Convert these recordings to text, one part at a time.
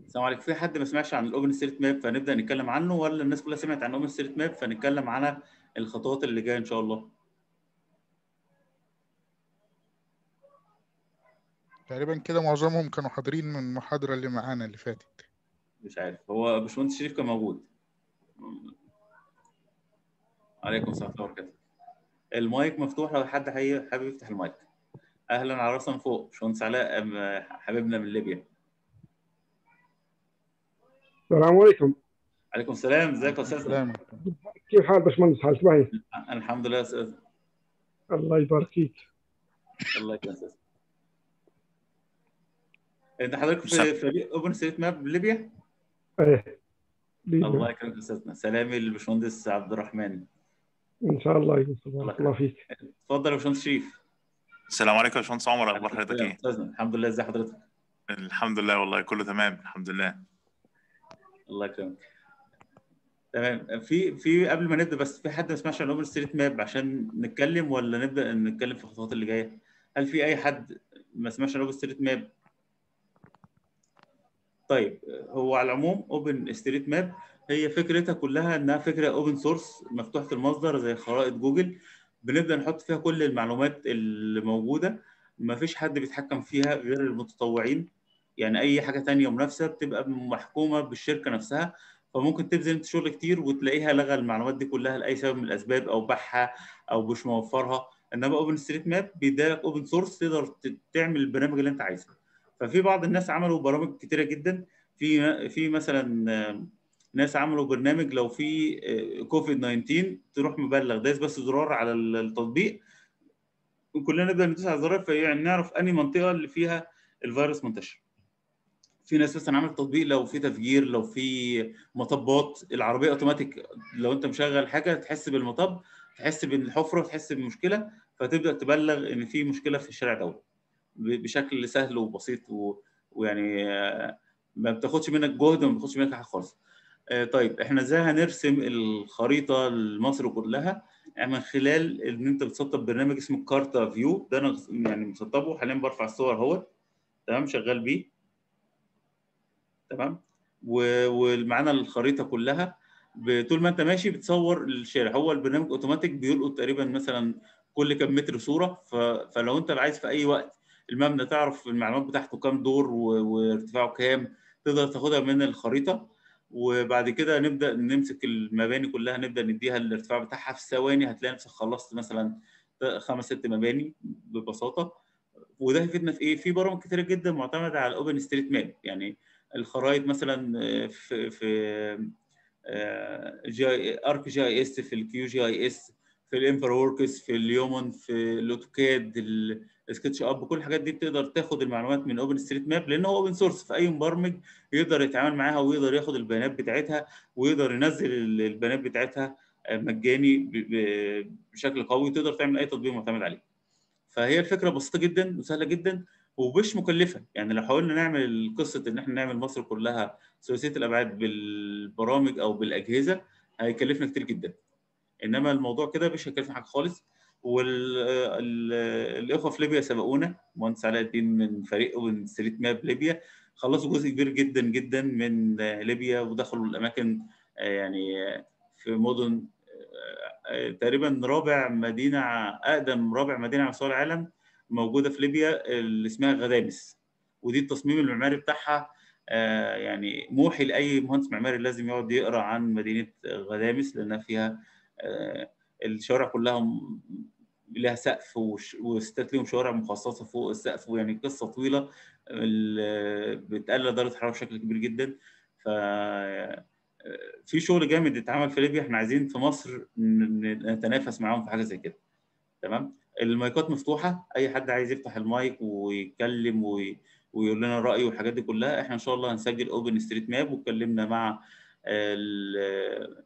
السلام عليكم في حد ما سمعش عن الاوبن ستريت ماب فنبدا نتكلم عنه ولا الناس كلها سمعت عن اوبن ستريت ماب فنتكلم على الخطوات اللي جايه ان شاء الله تقريبا كده معظمهم كانوا حاضرين من المحاضرة اللي معانا اللي فاتت مش عارف هو باشمهندس شريف كان موجود عليكم السلام ورحمه الله وبركاته المايك مفتوح لو حد حي- حابب يفتح المايك اهلا على راسنا من فوق باشمهندس علاء أم- حبيبنا من ليبيا السلام عليكم عليكم السلام ازيك يا استاذ سلام كيف حال باشمهندس حال صباحي الحمد لله يا استاذ الله يبارك فيك الله يكرمك يا استاذ انت حضرتك في مساء. فريق اوبن ستريت ماب ليبيا ايه بإذن الله الله. يكرمك يا استاذنا سلامي للباشمهندس عبد الرحمن ان شاء الله يوصل الله بارك الله فيك اتفضل يا باشمهندس شريف السلام عليكم يا باشمهندس عمر اخبار حضرتك ايه؟ استاذنا الحمد لله ازي حضرتك الحمد لله والله كله تمام الحمد لله الله يكرمك تمام في في قبل ما نبدا بس في حد ما سمعش عن اوبن ستريت ماب عشان نتكلم ولا نبدا نتكلم في الخطوات اللي جايه هل في اي حد ما سمعش عن اوبن ستريت ماب طيب هو على العموم اوبن ستريت ماب هي فكرتها كلها انها فكره اوبن سورس مفتوحه المصدر زي خرائط جوجل بنبدا نحط فيها كل المعلومات اللي موجوده ما فيش حد بيتحكم فيها غير المتطوعين يعني اي حاجه تانية منافسه بتبقى محكومه بالشركه نفسها فممكن تبذل انت شغل كتير وتلاقيها لغى المعلومات دي كلها لاي سبب من الاسباب او باعها او مش موفرها انما اوبن ستريت ماب بيديلك اوبن سورس تقدر ت- تعمل البرنامج اللي انت عايزه ففي بعض الناس عملوا برامج كتيره جدا في في مثلا آه، ناس عملوا برنامج لو في آه، كوفيد 19 تروح مبلغ دايس بس زرار على ال- التطبيق وكلنا نبدا ندوس على الزرار فيعني نعرف انهي منطقه اللي فيها الفيروس منتشر في ناس مثلا عملت تطبيق لو في تفجير لو في مطبات العربيه اوتوماتيك لو انت مشغل حاجه تحس بالمطب تحس بالحفره تحس بمشكله فتبدا تبلغ ان في مشكله في الشارع دوت ب- بشكل سهل وبسيط و... ويعني آه، ما بتاخدش منك جهد وما بتاخدش منك حاجه خالص آه، طيب احنا ازاي هنرسم الخريطه لمصر كلها يعني من خلال ان انت بتسطب برنامج اسمه كارتا فيو ده انا يعني مسطبه حاليا برفع الصور اهوت تمام شغال بيه تمام و- ومعانا الخريطه كلها ب- طول ما انت ماشي بتصور الشارع هو البرنامج اوتوماتيك بيلقط تقريبا مثلا كل كام متر صوره ف... فلو انت عايز في اي وقت المبنى تعرف المعلومات بتاعته كام دور و... وارتفاعه كام تقدر تاخدها من الخريطه وبعد كده نبدا نمسك المباني كلها نبدا نديها الارتفاع بتاعها في ثواني هتلاقي نفسك خلصت مثلا خمس ست مباني ببساطه وده هيفيدنا في ايه؟ في برامج كتيره جدا معتمده على الاوبن ستريت ماب يعني الخرائط مثلا آه، في في آه، جي ارك جي اي اس في الكيو جي اي اس في الانفر وركس في اليومن في الاوتوكاد السكتش اب كل الحاجات دي بتقدر تاخد المعلومات من اوبن ستريت ماب لان هو اوبن سورس فاي مبرمج يقدر يتعامل معاها ويقدر ياخد البيانات بتاعتها ويقدر ينزل ال- البيانات بتاعتها آه، مجاني ب- ب- بشكل قوي تقدر تعمل اي تطبيق معتمد عليه فهي الفكره بسيطه جدا وسهله جدا ومش مكلفه يعني لو حاولنا نعمل قصه ان احنا نعمل مصر كلها ثلاثيه الابعاد بالبرامج او بالاجهزه هيكلفنا كتير جدا انما الموضوع كده مش هيكلفنا حاجه خالص والاخوه في ليبيا سبقونا مهندس علاء الدين من فريق اوبن ستريت ماب ليبيا خلصوا جزء كبير جدا جدا من آه، ليبيا ودخلوا الاماكن آه، يعني آه، في مدن آه، آه، تقريبا رابع مدينه اقدم رابع مدينه على مستوى العالم موجوده في ليبيا اللي اسمها غدامس ودي التصميم المعماري بتاعها آه، يعني موحي لاي مهندس معماري لازم يقعد يقرا عن مدينه غدامس لانها فيها آه، الشوارع كلها م- لها سقف وش- وستات ليهم شوارع مخصصه فوق السقف ويعني قصه طويله ال- بتقلل درجه الحراره بشكل كبير جدا ف في شغل جامد اتعمل في ليبيا احنا عايزين في مصر ن- نتنافس معاهم في حاجه زي كده تمام المايكات مفتوحه اي حد عايز يفتح المايك ويتكلم وي... ويقول لنا رايه والحاجات دي كلها احنا ان شاء الله هنسجل اوبن ستريت ماب واتكلمنا مع ال-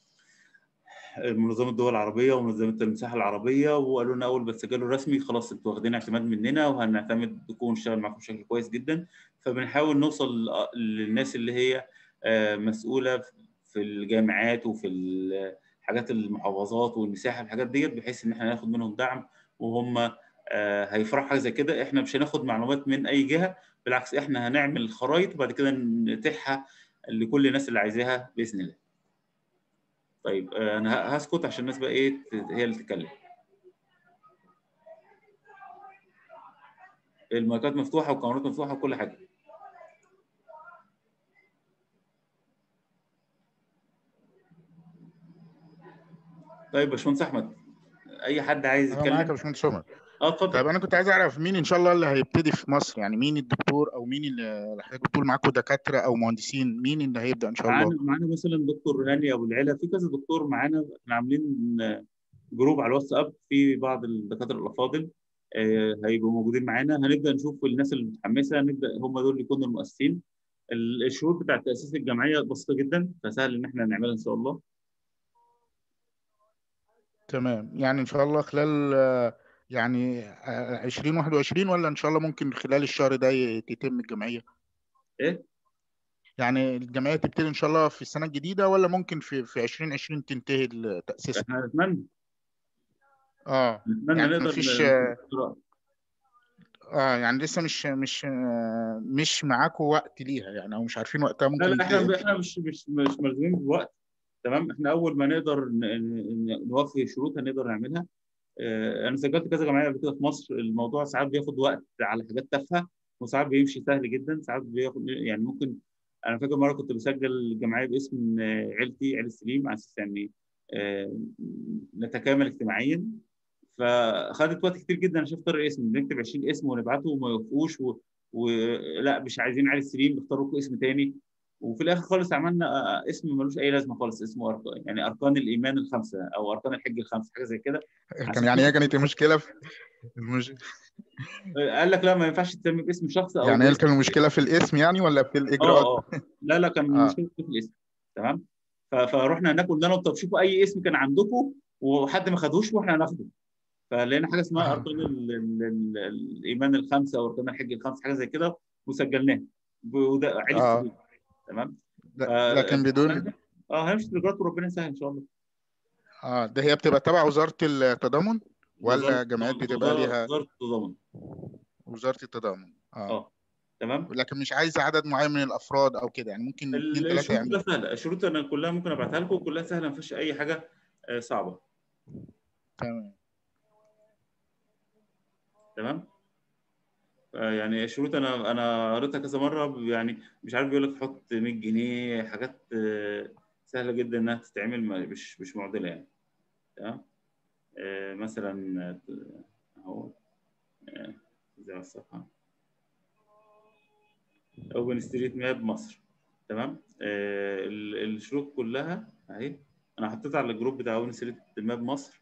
منظمه الدول العربيه ومنظمه المساحه العربيه وقالوا لنا اول ما تسجلوا رسمي خلاص انتوا واخدين اعتماد مننا وهنعتمد نكون نشتغل معاكم بشكل كويس جدا فبنحاول نوصل للناس اللي هي آه، مسؤوله في الجامعات وفي الحاجات المحافظات والمساحه الحاجات ديت بحيث ان احنا ناخد منهم دعم وهم آه، هيفرحوا حاجه زي كده احنا مش هناخد معلومات من اي جهه بالعكس احنا هنعمل خرائط وبعد كده نتيحها لكل الناس اللي عايزاها باذن الله طيب آه، انا ه- هسكت عشان الناس بقى ايه ت- هي اللي تتكلم المايكات مفتوحه والكاميرات مفتوحه وكل حاجه طيب باشمهندس احمد اي حد عايز انا معاك يا يتكلم باشمهندس عمر اه اتفضل طيب انا كنت عايز اعرف مين ان شاء الله اللي هيبتدي في مصر يعني مين الدكتور او مين اللي اللي حضرتك بتقول معاكم دكاتره او مهندسين مين اللي هيبدا ان شاء الله معانا معانا مثلا دكتور هاني ابو العلا في كذا دكتور معانا احنا عاملين جروب على الواتساب في بعض الدكاتره الافاضل آه، هيبقوا موجودين معانا هنبدا نشوف الناس اللي متحمسه نبدا هم دول يكونوا المؤسسين ال- الشروط بتاعت تاسيس الجمعيه بسيطه جدا فسهل ان احنا نعملها ان شاء الله تمام يعني ان شاء الله خلال آه، يعني آه، 2021 ولا ان شاء الله ممكن خلال الشهر ده ي- تتم الجمعيه ايه يعني الجمعيه تبتدي ان شاء الله في السنه الجديده ولا ممكن في في 2020 تنتهي تاسيسها احنا نتمنى اه نتمنى يعني نقدر مفيش ن- اه نقرأ. آه، يعني لسه مش مش آه، مش معاكم وقت ليها يعني او مش عارفين وقتها لا ممكن لا احنا ت- احنا مش مش مش ملزومين بالوقت تمام احنا اول ما نقدر ن- ن- نوفي شروط هنقدر نعملها آه، انا سجلت كذا جمعيه قبل كده في مصر الموضوع ساعات بياخد وقت على حاجات تافهه وساعات بيمشي سهل جدا ساعات بياخد يعني ممكن انا فاكر مره كنت بسجل جمعيه باسم آه، عيلتي عيله سليم على اساس يعني آه، نتكامل اجتماعيا فخدت وقت كتير جدا عشان اختار اسم بنكتب 20 اسم ونبعته وما يوافقوش و... ولا مش عايزين عيله سليم اختاروا لكم اسم تاني وفي الاخر خالص عملنا آه، اسم ملوش اي لازمه خالص اسمه أركان يعني اركان الايمان الخمسه او اركان الحج الخمسه حاجه زي كده كان عشان يعني هي كده كانت المشكله في المش... قال لك لا ما ينفعش تسمي باسم شخص او يعني هي باسم كان المشكله في الاسم يعني ولا في اه الاجراءات اه لا لا كان اه مشكله في الاسم تمام ف- فروحنا هناك قلنا لهم طب شوفوا اي اسم كان عندكم وحد ما خدوش واحنا هناخده فلقينا حاجه اسمها اه اركان ال- ال- ال- الايمان الخمسه او اركان الحج الخمسه حاجه زي كده وسجلناها وده عيله اه سليم تمام لا- لكن فالحمد بدون لله اه هنمشي بالاجراءات وربنا يسهل ان شاء الله اه ده هي بتبقى تبع وزاره التضامن ولا وزاره جمعيات بتبقى وزاره ليها وزاره التضامن وزاره التضامن اه اه تمام لكن مش عايز عدد معين من الافراد او كده يعني ممكن اثنين ثلاثه الشروط يعملوا كلها سهله الشروط انا كلها ممكن ابعتها لكم كلها سهله ما فيش اي حاجه آه، صعبه تمام تمام آه، يعني الشروط انا انا قريتها كذا مره يعني مش عارف بيقول لك حط 100 جنيه حاجات آه، سهله جدا انها تتعمل ما- مش مش معضله يعني تمام آه، مثلا آه، اهو آه، زي ما الصفحه اوبن ستريت ماب مصر تمام آه، ال- الشروط كلها اهي انا حطيتها على الجروب بتاع اوبن ستريت ماب مصر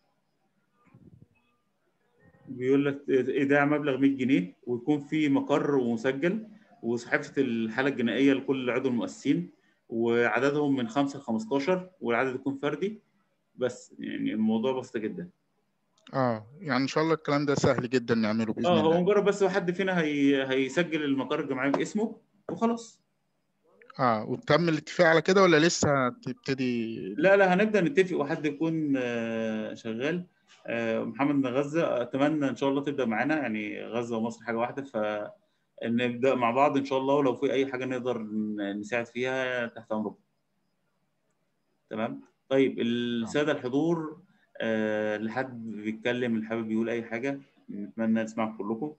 بيقول لك ايداع مبلغ 100 جنيه ويكون في مقر ومسجل وصحيفه الحاله الجنائيه لكل عضو المؤسسين وعددهم من 5 ل 15 والعدد يكون فردي بس يعني الموضوع بسيط جدا اه يعني ان شاء الله الكلام ده سهل جدا نعمله باذن اه هو الله مجرد بس حد فينا هي... هيسجل المقر الجماعي باسمه وخلاص اه وتم الاتفاق على كده ولا لسه هتبتدي لا لا هنبدا نتفق وحد يكون آه، شغال آه، محمد من غزه اتمنى ان شاء الله تبدا معانا يعني غزه ومصر حاجه واحده فنبدا مع بعض ان شاء الله ولو في اي حاجه نقدر ن- نساعد فيها تحت امركم تمام طيب الساده الحضور آه، اللي حد بيتكلم اللي حابب يقول اي حاجه نتمنى نسمعكم كلكم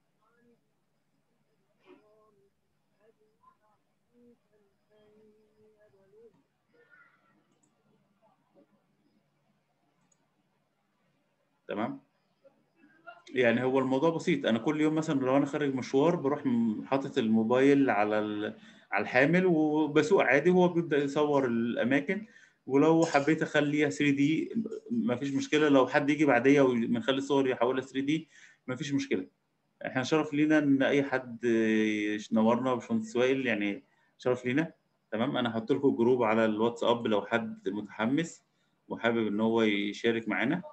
تمام يعني هو الموضوع بسيط انا كل يوم مثلا لو انا خارج مشوار بروح م- حاطط الموبايل على ال- على الحامل وبسوق عادي هو بيبدأ يصور الاماكن ولو حبيت اخليها 3 دي مفيش مشكله لو حد يجي بعديا ومن خلال الصور يحولها 3 دي مفيش مشكله احنا شرف لينا ان اي حد ينورنا باشمهندس وائل يعني شرف لينا تمام انا هحط لكم جروب على الواتساب لو حد متحمس وحابب ان هو يشارك معانا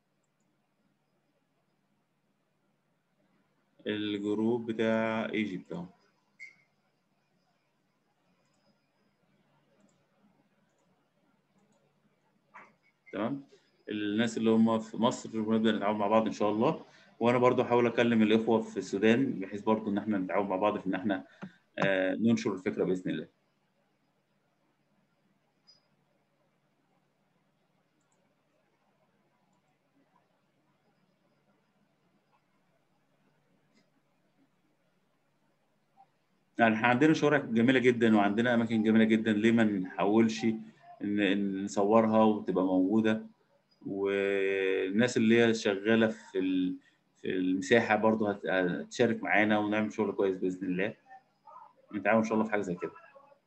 الجروب بتاع ايجيبت اهو تمام الناس اللي هم في مصر ونبدا نتعاون مع بعض ان شاء الله وانا برضو هحاول اكلم الاخوه في السودان بحيث برضو ان احنا نتعاون مع بعض في ان احنا آه، ننشر الفكره باذن الله يعني احنا عندنا شوارع جميله جدا وعندنا اماكن جميله جدا ليه ما نحاولش ان إن نصورها وتبقى موجوده والناس اللي هي شغاله في ال- في المساحه برضو هت- هتشارك معانا ونعمل شغل كويس باذن الله نتعاون ان شاء الله في حاجه زي كده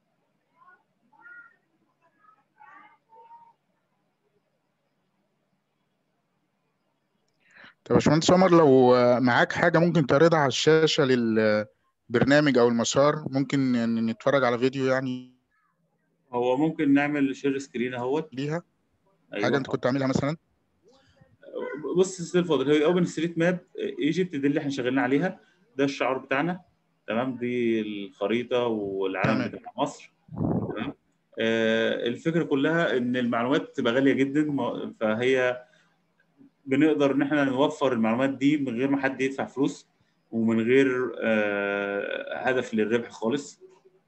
طب يا باشمهندس عمر لو آه، معاك حاجة ممكن تعرضها على الشاشة للبرنامج أو المسار ممكن ن- نتفرج على فيديو يعني هو ممكن نعمل شير سكرين اهوت ليها ايوه حاجة أنت كنت عاملها مثلا بص استاذ فاضل هي اوبن ستريت ماب ايجيبت دي اللي احنا شغالين عليها ده الشعار بتاعنا تمام دي الخريطه والعلم تمام. بتاع مصر تمام آه الفكره كلها ان المعلومات تبقى غاليه جدا ما- فهي بنقدر ان احنا نوفر المعلومات دي من غير ما حد يدفع فلوس ومن غير آه هدف للربح خالص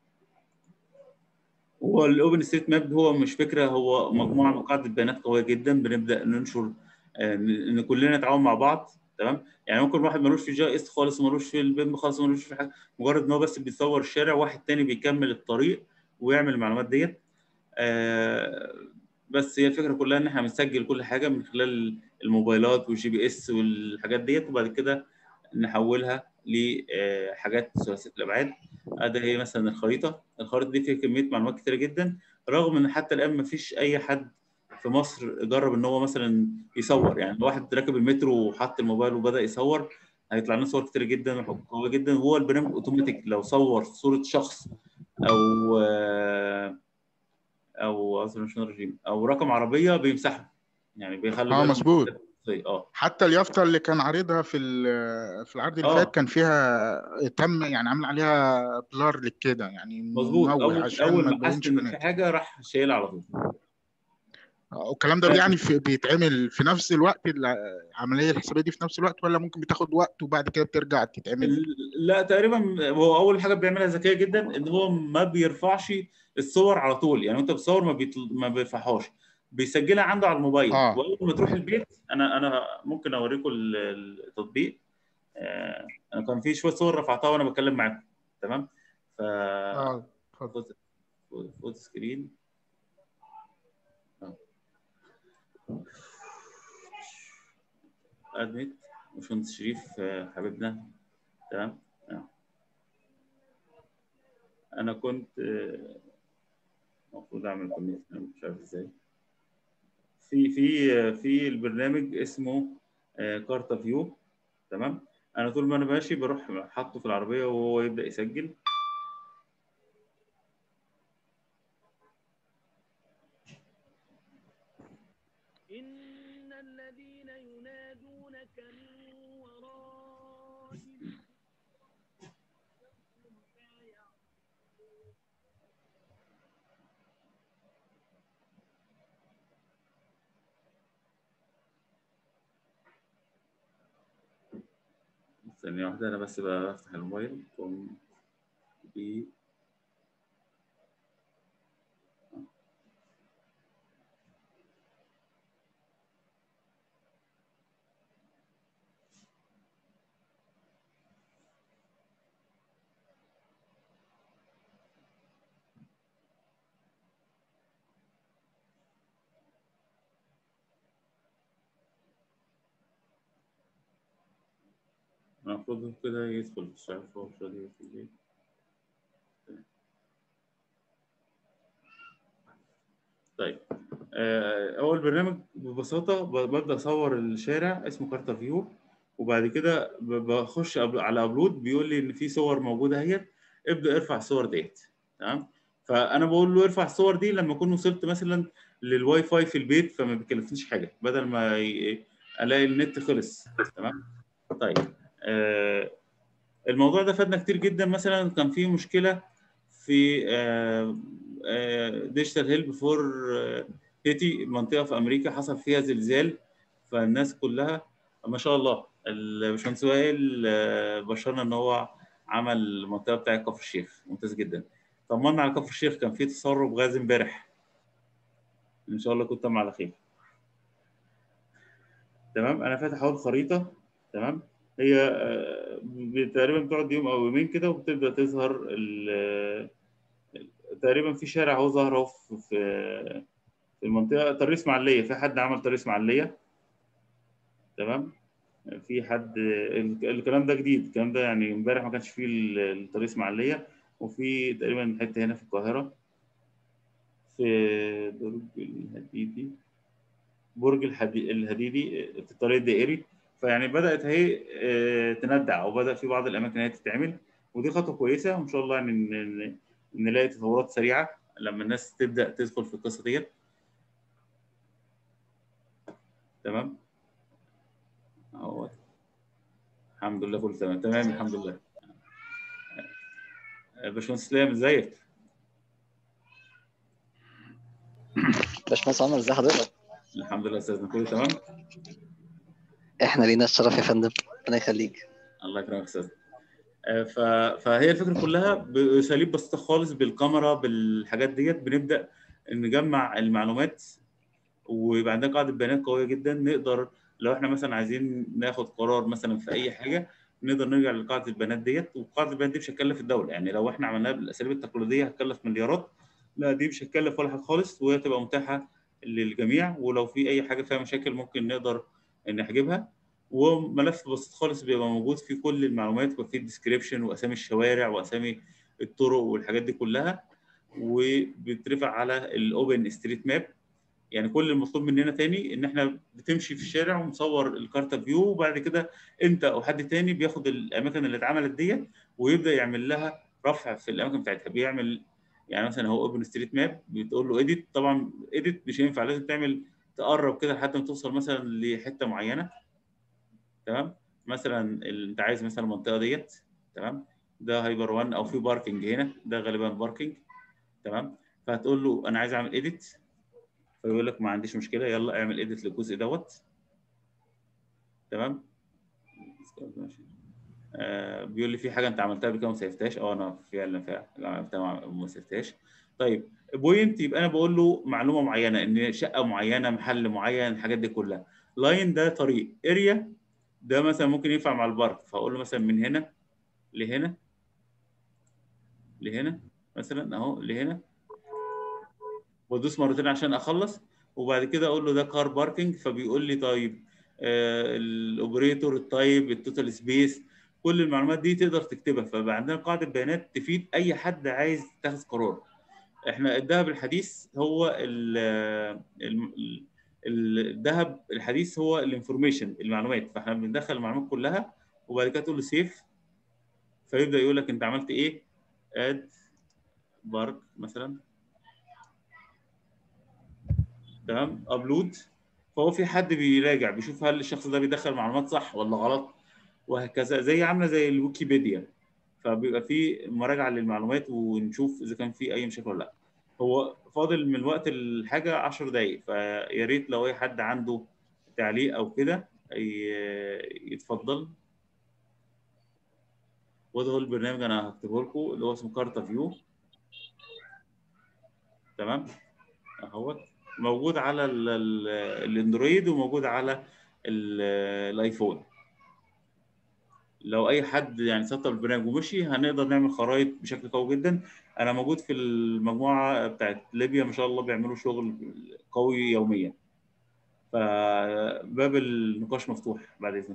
هو الاوبن ستريت ماب هو مش فكره هو مجموعه من قاعده بيانات قويه جدا بنبدا ننشر آه، ان إن كلنا نتعاون مع بعض تمام يعني ممكن واحد ملوش في جي اس خالص وملوش في البيم خالص وملوش في حاجه مجرد ان هو بس بيصور الشارع واحد تاني بيكمل الطريق ويعمل المعلومات ديت آه، بس هي الفكره كلها ان احنا بنسجل كل حاجه من خلال الموبايلات والجي بي اس والحاجات ديت وبعد كده نحولها لحاجات ثلاثيه الابعاد ادي هي مثلا الخريطه الخريطه دي فيها كميه معلومات كتيره جدا رغم ان حتى الان ما فيش اي حد في مصر جرب ان هو مثلا يصور يعني لو واحد راكب المترو وحط الموبايل وبدا يصور هيطلع لنا صور كتير جدا قويه جدا وهو البرنامج اوتوماتيك لو صور صوره شخص او آه، او اصلا مش رجيم او رقم عربيه بيمسحه يعني بيخلي اه بالك من مظبوط الشخصية. اه حتى اليافطة اللي كان عارضها في ال- في العرض اللي اه فات كان فيها تم يعني عامل عليها بلار لكده يعني مظبوط منوه اول عشان اول ما ما تبينش حس ان في بنات حاجه راح شايلها على طول والكلام ده يعني في بيتعمل في نفس الوقت العملية الحسابية دي في نفس الوقت ولا ممكن بتاخد وقت وبعد كده بترجع تتعمل لا تقريبا هو اول حاجه بيعملها ذكيه جدا ان هو ما بيرفعش الصور على طول يعني انت بتصور ما بيطل... ما بيرفعهاش بيسجلها عنده على الموبايل اه واول ما تروح البيت انا انا ممكن اوريكم ال- التطبيق آه، انا كان في شويه صور رفعتها وانا بتكلم معاكم تمام ف اه اتفضل فوت فوت سكرين ادمت باشمهندس شريف آه، حبيبنا تمام آه. انا كنت آه، المفروض اعمل كونكت مش عارف ازاي في في آه، في البرنامج اسمه آه، كارتا فيو تمام انا طول ما انا ماشي بروح حاطه في العربيه وهو يبدا يسجل إن الذين ينادونك من وراء لا يعلمون ثانية واحدة أنا بس بفتح الموبايل كوم بي المفروض كده يدخل مش عارف هو مش راضي يدخل ليه طيب آه، هو البرنامج ببساطة ب- ببدأ أصور الشارع اسمه كارتا فيو وبعد كده ب- بخش أب- على أبلود بيقول لي إن في صور موجودة اهيت ابدأ ارفع الصور ديت تمام فأنا بقول له ارفع الصور دي لما أكون وصلت مثلا للواي فاي في البيت فما بيكلفنيش حاجة بدل ما ي- ألاقي النت خلص تمام طيب آه، الموضوع ده فادنا كتير جدا مثلا كان في مشكله في ديجيتال هيلب فور هيتي منطقه في امريكا حصل فيها زلزال فالناس كلها ما شاء الله الباشمهندس وائل آه، بشرنا ان هو عمل المنطقه بتاعت كفر الشيخ ممتاز جدا طمنا على كفر الشيخ كان في تسرب غاز امبارح ان شاء الله كنت على خير تمام انا فاتح اهو الخريطه تمام هي آه، ب- تقريبا بتقعد يوم او يومين كده وبتبدا تظهر ال- تقريبا في شارع اهو ظهر اهو في في في المنطقه طريق اسماعيليه في حد عمل طريق اسماعيليه تمام في حد ال- الكلام ده جديد الكلام ده يعني امبارح ما كانش فيه ال- الطريق اسماعيليه وفي تقريبا حته هنا في القاهره في برج الهديدي برج الحدي- الهديدي في الطريق الدائري فيعني بدات اهي آه، تندع او بدا في بعض الاماكن هي تتعمل ودي خطوه كويسه وان شاء الله يعني ن- ن- نلاقي تطورات سريعه لما الناس تبدا تدخل في القصه ديت تمام اهو الحمد لله كله تمام تمام الحمد لله آه، باشمهندس اسلام ازيك باشمهندس عمر ازي حضرتك؟ الحمد لله استاذنا كله تمام احنا لينا الشرف يا فندم ربنا يخليك الله يكرمك يا استاذ آه، ف... فهي الفكره كلها باساليب بسيطه خالص بالكاميرا بالحاجات ديت بنبدا نجمع المعلومات ويبقى عندنا قاعده بيانات قويه جدا نقدر لو احنا مثلا عايزين ناخد قرار مثلا في اي حاجه نقدر نرجع لقاعده البيانات ديت وقاعده البيانات دي مش هتكلف الدوله يعني لو احنا عملناها بالاساليب التقليديه هتكلف مليارات لا دي مش هتكلف ولا حاجه خالص وهي تبقى متاحه للجميع ولو في اي حاجه فيها مشاكل ممكن نقدر نحجبها وملف بسيط خالص بيبقى موجود فيه كل المعلومات وفيه الديسكريبشن واسامي الشوارع واسامي الطرق والحاجات دي كلها وبيترفع على الاوبن ستريت ماب يعني كل المطلوب مننا تاني ان احنا بتمشي في الشارع ومصور الكارتا فيو وبعد كده انت او حد تاني بياخد الاماكن اللي اتعملت ديت ويبدا يعمل لها رفع في الاماكن بتاعتها بيعمل يعني مثلا هو اوبن ستريت ماب بتقول له اديت طبعا اديت مش هينفع لازم تعمل تقرب كده لحد ما توصل مثلا لحته معينه تمام مثلا ال- انت عايز مثلا المنطقه ديت تمام ده هايبر 1 او في باركنج هنا ده غالبا باركنج تمام فهتقول له انا عايز اعمل اديت فيقول لك ما عنديش مشكله يلا اعمل اديت للجزء دوت تمام آه بيقول لي في حاجه انت عملتها قبل كده وما سيفتهاش اه انا فعلا فعلا عملتها وما سيفتهاش طيب بوينت يبقى انا بقول له معلومه معينه ان شقه معينه محل معين الحاجات دي كلها لاين ده طريق اريا ده مثلا ممكن ينفع مع البارك فاقول له مثلا من هنا لهنا لهنا مثلا اهو لهنا وادوس مرتين عشان اخلص وبعد كده اقول له ده كار باركنج فبيقول لي طيب آه الاوبريتور الطيب التوتال سبيس كل المعلومات دي تقدر تكتبها فبقى عندنا قاعده بيانات تفيد اي حد عايز يتخذ قرار احنا الذهب الحديث هو ال ال- ال- الذهب الحديث هو الانفورميشن المعلومات فاحنا بندخل المعلومات كلها وبعد كده تقول له سيف فيبدا يقول لك انت عملت ايه اد بارك مثلا تمام ابلود فهو في حد بيراجع بيشوف هل الشخص ده بيدخل معلومات صح ولا غلط وهكذا زي عامله زي الويكيبيديا فبيبقى في مراجعه للمعلومات ونشوف اذا كان في اي مشاكل ولا لا هو فاضل من وقت الحاجه 10 دقائق فيا ريت لو اي حد عنده تعليق او كده ي- يتفضل وده هو البرنامج انا هكتبه لكم اللي هو اسمه كارتا فيو تمام اهوت موجود على ال- ال- الاندرويد وموجود على ال- الايفون لو اي حد يعني سطب البرنامج ومشي هنقدر نعمل خرائط بشكل قوي جدا انا موجود في المجموعه بتاعت ليبيا ما شاء الله بيعملوا شغل قوي يوميا فباب النقاش مفتوح بعد اذنك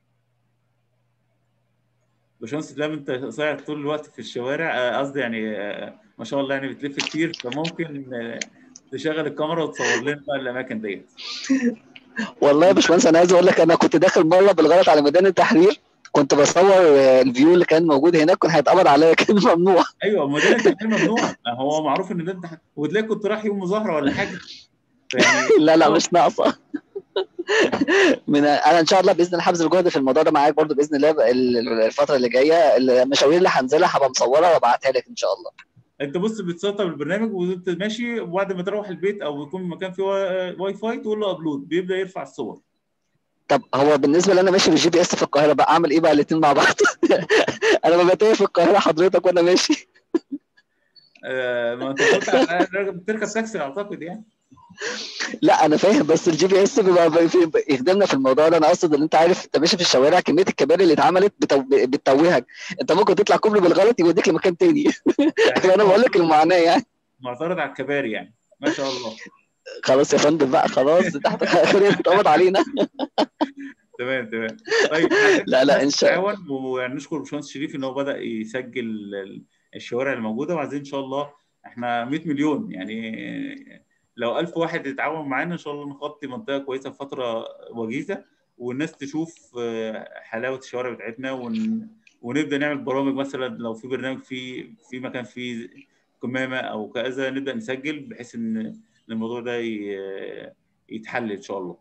باشمهندس اسلام انت صايع طول الوقت في الشوارع آه، قصدي يعني آه، ما شاء الله يعني بتلف كتير فممكن آه، تشغل الكاميرا وتصور لنا بقى الاماكن ديت والله يا باشمهندس انا عايز اقول لك انا كنت داخل مره بالغلط على ميدان التحرير كنت بصور آه، الفيو اللي كان موجود هناك كان هيتقبض عليا كان ممنوع ايوه مدينه التحرير ممنوع هو معروف ان ده امتحان وتلاقي كنت رايح يوم مظاهره ولا حاجه يعني لا لا مش ناقصه من انا ان شاء الله باذن الله هبذل جهد في الموضوع ده معاك برضو باذن الله ال- ال- الفتره اللي جايه المشاوير اللي هنزلها هبقى مصورها وابعتها لك ان شاء الله انت بص بتسطب البرنامج وانت ماشي وبعد ما تروح البيت او يكون مكان فيه وا- واي فاي تقول له ابلود بيبدا يرفع الصور طب هو بالنسبه لي انا ماشي بالجي بي اس في القاهره بقى اعمل ايه بقى الاثنين مع بعض انا ببقى تايه في القاهره حضرتك وانا ماشي آه، ما انت قلت على- بتركب تاكسي اعتقد يعني لا انا فاهم بس الجي بي اس بيبقى بي- في- يخدمنا في الموضوع ده انا اقصد ان انت عارف انت ماشي في الشوارع كميه الكباري اللي اتعملت بتو... بتتوهك انت ممكن تطلع كوبري بالغلط يوديك لمكان تاني يعني انا بقول لك المعاناه يعني معترض على الكباري يعني ما شاء الله خلاص يا فندم بقى خلاص تحت خلينا نتقبض علينا تمام تمام طيب إحنا لا لا ان شاء الله نتعاون ونشكر باشمهندس شريف ان هو بدا يسجل ال- الشوارع الموجوده وعايزين ان شاء الله احنا 100 مليون يعني لو 1000 واحد يتعاون معانا ان شاء الله نغطي منطقه كويسه في فتره وجيزه والناس تشوف آه، حلاوه الشوارع بتاعتنا ون... ونبدا نعمل برامج مثلا لو في برنامج في في مكان فيه كمامه او كذا نبدا نسجل بحيث ان إن الموضوع ده ي- يتحل ان شاء الله.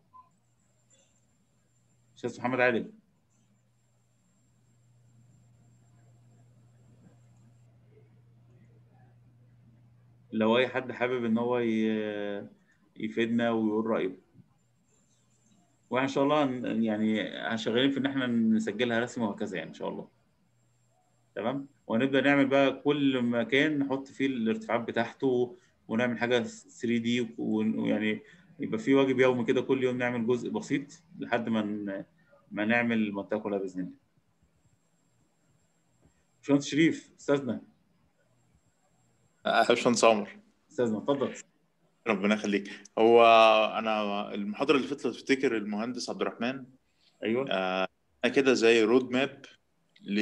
استاذ محمد عادل لو اي حد حابب ان هو ي- يفيدنا ويقول رايه واحنا ان شاء الله هن- يعني شغالين في ان احنا نسجلها رسمي وهكذا يعني ان شاء الله تمام ونبدا نعمل بقى كل مكان نحط فيه الارتفاعات بتاعته ونعمل حاجه 3 دي ويعني يبقى في واجب يومي كده كل يوم نعمل جزء بسيط لحد ما ن- ما نعمل المنطقه كلها باذن الله باشمهندس شريف استاذنا آه، باشمهندس عمر استاذنا اتفضل ربنا يخليك هو انا المحاضره اللي فاتت لو تفتكر المهندس عبد الرحمن ايوه آه، أنا كده زي رود ماب ل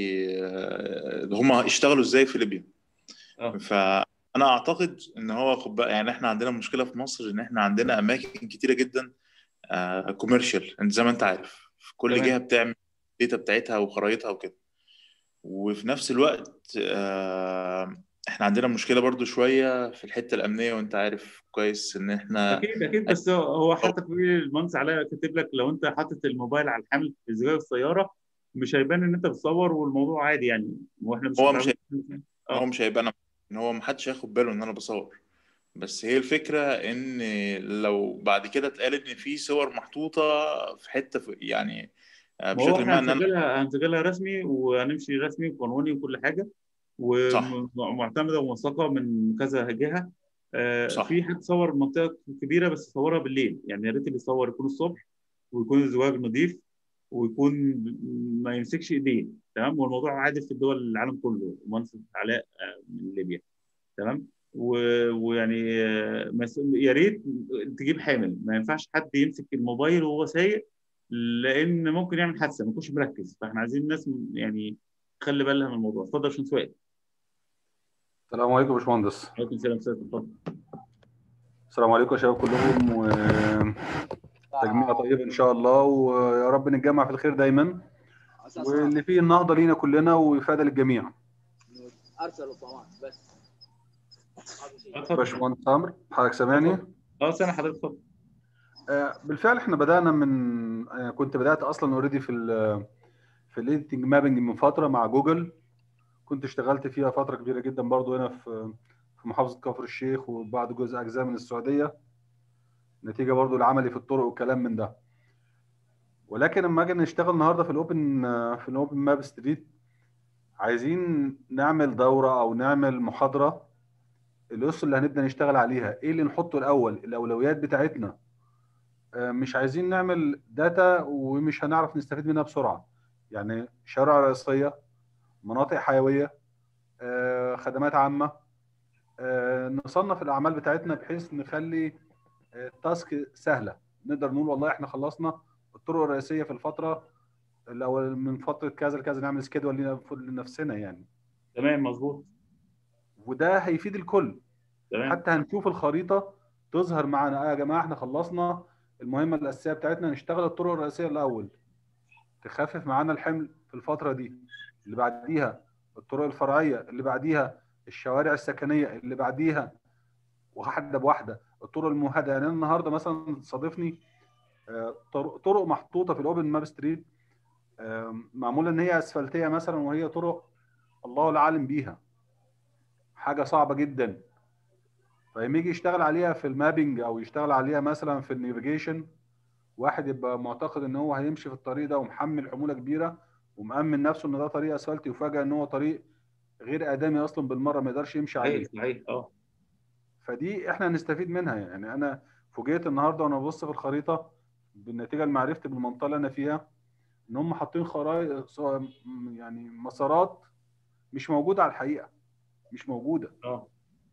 آه، هم اشتغلوا ازاي في ليبيا اه فانا اعتقد ان هو خد بقى يعني احنا عندنا مشكله في مصر ان احنا عندنا اماكن كتيره جدا كوميرشال انت زي ما انت عارف في كل تمام. جهه بتعمل الداتا بتاعتها وخرايطها وكده وفي نفس الوقت آه، احنا عندنا مشكله برضو شويه في الحته الامنيه وانت عارف كويس ان احنا اكيد اكيد بس هو- هو حتى في المهندس علاء كاتب لك لو انت حاطط الموبايل على الحامل في زجاج السياره مش هيبان ان انت بتصور والموضوع عادي يعني واحنا مش هو مش متعودين. هو مش هيبقى انا ان هو محدش هياخد باله ان انا بصور بس هي الفكره ان لو بعد كده اتقال ان في صور محطوطه في حته في يعني آه، ما هو بشكل احنا ما ان انا هنسجلها هنسجلها رسمي وهنمشي رسمي وقانوني وكل حاجه صح. ومعتمده وموثقه من كذا جهه آه، صح. في حد صور منطقه كبيره بس صورها بالليل يعني يا ريت اللي يصور يكون الصبح ويكون الزواج نظيف ويكون ما يمسكش ايديه تمام والموضوع عادي في الدول العالم كله مهندس علاء آه، من ليبيا تمام و- ويعني آه، مس- يا ريت تجيب حامل ما ينفعش حد يمسك الموبايل وهو سايق لان ممكن يعمل حادثه ما يكونش مركز فاحنا عايزين الناس يعني تخلي بالها من الموضوع اتفضل يا باشمهندس وائل السلام عليكم يا باشمهندس عليكم السلام استاذ اتفضل السلام عليكم يا شباب كلهم وتجميع طيب ان شاء الله ويا رب نتجمع في الخير دايما واللي فيه النهضه لينا كلنا وافاده للجميع ارسل الطعام بس اتفضل باشمهندس عمرو حضرتك سامعني اه سامع حضرتك اتفضل آه، بالفعل احنا بدانا من أنا كنت بدات اصلا اوريدي في ال في الايديتنج مابنج من فتره مع جوجل كنت اشتغلت فيها فتره كبيره جدا برضو هنا في في محافظه كفر الشيخ وبعد جزء اجزاء من السعوديه نتيجه برضو العملي في الطرق والكلام من ده ولكن لما اجي نشتغل النهارده في الاوبن في الاوبن ماب ستريت عايزين نعمل دوره او نعمل محاضره الاسس اللي هنبدا نشتغل عليها ايه اللي نحطه الاول الاولويات بتاعتنا آه، مش عايزين نعمل داتا ومش هنعرف نستفيد منها بسرعه يعني شوارع رئيسيه مناطق حيويه آه، خدمات عامه آه، نصنف الاعمال بتاعتنا بحيث نخلي آه، التاسك سهله نقدر نقول والله احنا خلصنا الطرق الرئيسيه في الفتره الاول من فتره كذا لكذا نعمل سكيدول لنا- لنفسنا يعني تمام مظبوط وده هيفيد الكل تمام حتى هنشوف الخريطه تظهر معانا آه يا جماعه احنا خلصنا المهمه الاساسيه بتاعتنا نشتغل الطرق الرئيسيه الاول تخفف معانا الحمل في الفتره دي اللي بعديها الطرق الفرعيه اللي بعديها الشوارع السكنيه اللي بعديها واحده بواحده الطرق الممهده يعني انا النهارده مثلا صادفني آه، طرق طرق محطوطه في الاوبن ماب ستريت آه، معموله ان هي اسفلتيه مثلا وهي طرق الله العالم بيها حاجه صعبه جدا فلما يجي يشتغل عليها في المابينج او يشتغل عليها مثلا في النيفيجيشن واحد يبقى معتقد ان هو هيمشي في الطريق ده ومحمل حموله كبيره ومأمن نفسه ان ده طريق اسفلتي وفجاه ان هو طريق غير ادمي اصلا بالمره ما يقدرش يمشي عليه صحيح صحيح اه فدي احنا هنستفيد منها يعني انا فوجئت النهارده وانا ببص في الخريطه بالنتيجه لمعرفتي بالمنطقه اللي انا فيها ان هم حاطين خرائط يعني مسارات مش موجوده على الحقيقه مش موجوده اه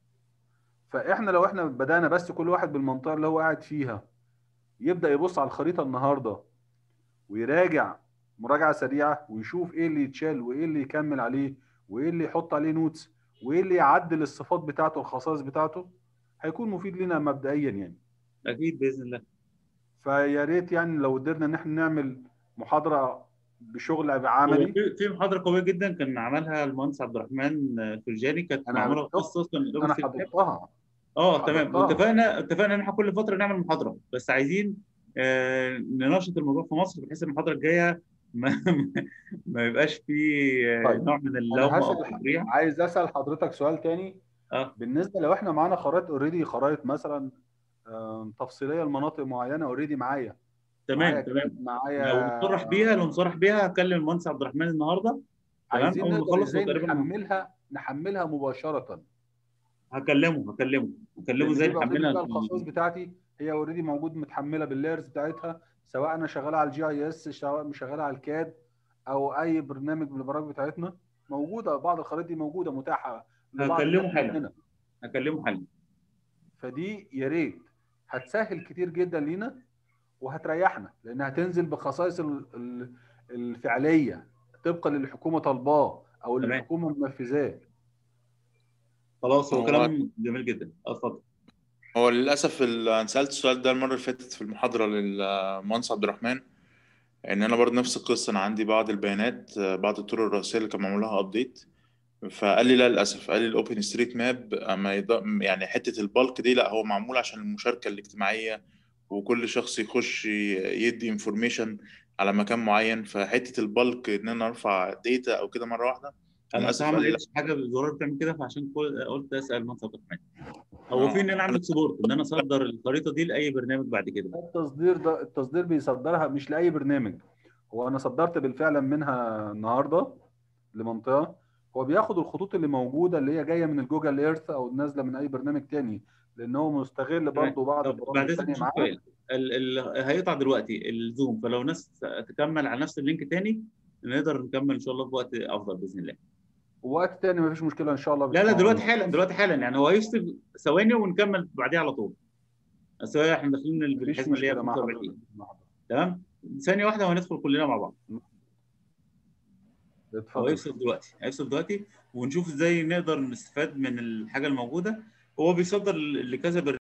فاحنا لو احنا بدانا بس كل واحد بالمنطقه اللي هو قاعد فيها يبدا يبص على الخريطه النهارده ويراجع مراجعه سريعه ويشوف ايه اللي يتشال وايه اللي يكمل عليه وايه اللي يحط عليه نوتس وايه اللي يعدل الصفات بتاعته الخصائص بتاعته هيكون مفيد لنا مبدئيا يعني اكيد باذن الله فيا ريت يعني لو قدرنا ان احنا نعمل محاضره بشغل هو عملي في في محاضره قويه جدا كان عملها المهندس عبد الرحمن فرجاني كانت أنا معموله عملتها. خاصه اصلا انا للأوبن ستريت ماب. حضرتها اه تمام حضرتها. واتفقنا اتفقنا ان احنا كل فتره نعمل محاضره بس عايزين آه ننشط الموضوع في مصر بحيث المحاضره الجايه ما, ما يبقاش فيه آه، طيب. نوع من انا اللوم او هسال التفريع عايز اسال حضرتك سؤال تاني اه بالنسبه لو احنا معانا خرائط اوريدي خرائط مثلا آم، تفصيليه لمناطق معينه اوريدي معايا معايا تمام تمام كده، معايا لو مصرح بيها لو مصرح بيها هكلم المهندس عبد الرحمن النهارده تمام عايزين اول ما نقدر اخلص ازاي هو تقريبا نحملها نحملها مباشره هكلمه هكلمه هكلمه لان ازاي بيبقى already نحملها بقى الخصائص بتاعتي هي اوريدي موجود متحمله باللايرز بتاعتها سواء انا شغاله على الجي اي اس سواء شغاله على الكاد او اي برنامج من البرامج بتاعتنا موجوده بعض الخرائط دي موجوده متاحه لبعض هكلمه الناس حالا. مننا. هكلمه حالا فدي يا ريت هتسهل كتير جدا لينا وهتريحنا لان هتنزل بخصائص ال- ال- الفعليه طبقا للي الحكومه طالباه او اللي تمام. الحكومه منفذاه خلاص هو هو- كلام جميل جدا اه اتفضل هو للأسف ال- أنا سألت السؤال ده المرة اللي فاتت في المحاضرة للمهندس عبد الرحمن إن أنا برضه نفس القصة أنا عندي بعض البيانات آه، بعض الطرق الرئيسية اللي كان معمول لها أبديت فقال لي لا للأسف قال لي الأوبن ستريت ماب أما يض... يعني حتة البالك دي لا هو معمول عشان المشاركة الاجتماعية وكل شخص يخش ي- يدي انفورميشن على مكان معين فحتة البالك إن أنا أرفع داتا أو كده مرة واحدة انا للأسف صراحه ما قال لي لا لقيتش حاجه بالزرار بتعمل كده فعشان كل- قلت اسال المهندس عبد الرحمن هو آه. في ان انا اعمل سبورت ان انا اصدر الخريطه دي لاي برنامج بعد كده التصدير ده التصدير بيصدرها مش لاي برنامج هو انا صدرت بالفعل منها النهارده لمنطقه هو بياخد الخطوط اللي موجوده اللي هي جايه من الجوجل ايرث او نازله من اي برنامج تاني لان هو مستغل برضه بعض طب البرامج بعد اذنك الثانيه نشوف معاه سؤال ال- ال- هيقطع دلوقتي الزوم فلو ناس تكمل على نفس اللينك تاني نقدر نكمل ان شاء الله في وقت افضل باذن الله ووقت تاني مفيش مشكله ان شاء الله لا لا دلوقتي حالا دلوقتي حالا يعني هو هيفصل ثواني ونكمل بعديها على طول بس هو احنا داخلين مفيش بالحزمه اللي هي مشكله مع 45 حضرتك مع حضرتك. تمام ثانيه واحده وهندخل كلنا مع بعض هو اتفضل هيفصل دلوقتي هيفصل دلوقتي ونشوف ازاي نقدر نستفاد من الحاجه الموجوده هو بيصدر لكذا برنامج